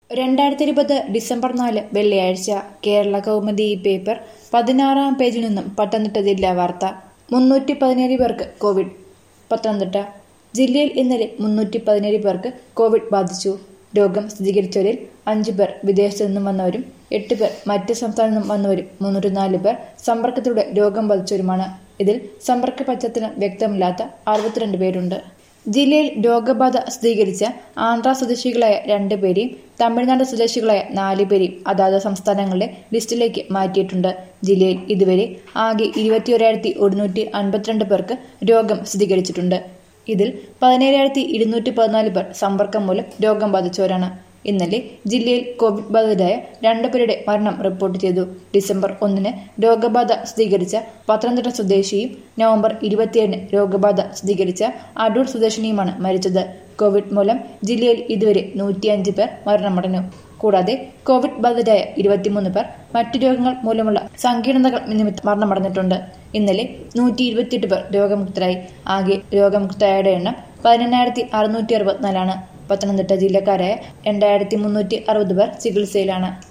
രണ്ടായിരത്തി ഇരുപത് ഡിസംബർ നാല് വെള്ളിയാഴ്ച കേരള കൗമുദി ഈ പേപ്പർ പതിനാറാം പേജിൽ നിന്നും പത്തനംതിട്ട ജില്ലാ വാർത്ത മുന്നൂറ്റി പതിനേഴ് പേർക്ക് കോവിഡ് പത്തനംതിട്ട ജില്ലയിൽ ഇന്നലെ മുന്നൂറ്റി പതിനേഴ് പേർക്ക് കോവിഡ് ബാധിച്ചു രോഗം സ്ഥിരീകരിച്ചവരിൽ അഞ്ചു പേർ വിദേശത്തു നിന്നും വന്നവരും എട്ട് പേർ മറ്റ് സംസ്ഥാനത്തു നിന്നും വന്നവരും മുന്നൂറ്റി നാല് പേർ സമ്പർക്കത്തിലൂടെ രോഗം ബാധിച്ചവരുമാണ് ഇതിൽ സമ്പർക്ക പശ്ചാത്തലം വ്യക്തമില്ലാത്ത അറുപത്തിരണ്ട് പേരുണ്ട് ജില്ലയിൽ രോഗബാധ സ്ഥിരീകരിച്ച ആന്ധ്ര സ്വദേശികളായ രണ്ടുപേരെയും തമിഴ്നാട് സ്വദേശികളായ നാലുപേരെയും അതാത് സംസ്ഥാനങ്ങളുടെ ലിസ്റ്റിലേക്ക് മാറ്റിയിട്ടുണ്ട് ജില്ലയിൽ ഇതുവരെ ആകെ ഇരുപത്തിയൊരായിരത്തി ഒരുന്നൂറ്റി അൻപത്തിരണ്ട് പേർക്ക് രോഗം സ്ഥിരീകരിച്ചിട്ടുണ്ട് ഇതിൽ പതിനേഴായിരത്തി ഇരുന്നൂറ്റി പതിനാല് പേർ സമ്പർക്കം മൂലം രോഗം ബാധിച്ചവരാണ് ഇന്നലെ ജില്ലയിൽ കോവിഡ് ബാധിതരായ രണ്ടുപേരുടെ മരണം റിപ്പോർട്ട് ചെയ്തു ഡിസംബർ ഒന്നിന് രോഗബാധ സ്ഥിരീകരിച്ച പത്തനംതിട്ട സ്വദേശിയും നവംബർ ഇരുപത്തിയേഴിന് രോഗബാധ സ്ഥിരീകരിച്ച അടൂർ സ്വദേശിനിയുമാണ് മരിച്ചത് കോവിഡ് മൂലം ജില്ലയിൽ ഇതുവരെ നൂറ്റിയഞ്ച് പേർ മരണമടഞ്ഞു കൂടാതെ കോവിഡ് ബാധിതരായ ഇരുപത്തിമൂന്ന് പേർ മറ്റു രോഗങ്ങൾ മൂലമുള്ള സങ്കീർണതകൾ നിമിത്തം മരണമടഞ്ഞിട്ടുണ്ട് ഇന്നലെ നൂറ്റി ഇരുപത്തിയെട്ട് പേർ രോഗമുക്തരായി ആകെ രോഗമുക്തരായവരുടെ എണ്ണം പതിനെണ്ണായിരത്തി അറുന്നൂറ്റി അറുപത്തിനാലാണ് പത്തനംതിട്ട ജില്ലക്കാരായ രണ്ടായിരത്തി മുന്നൂറ്റി അറുപത് പേർ ചികിത്സയിലാണ്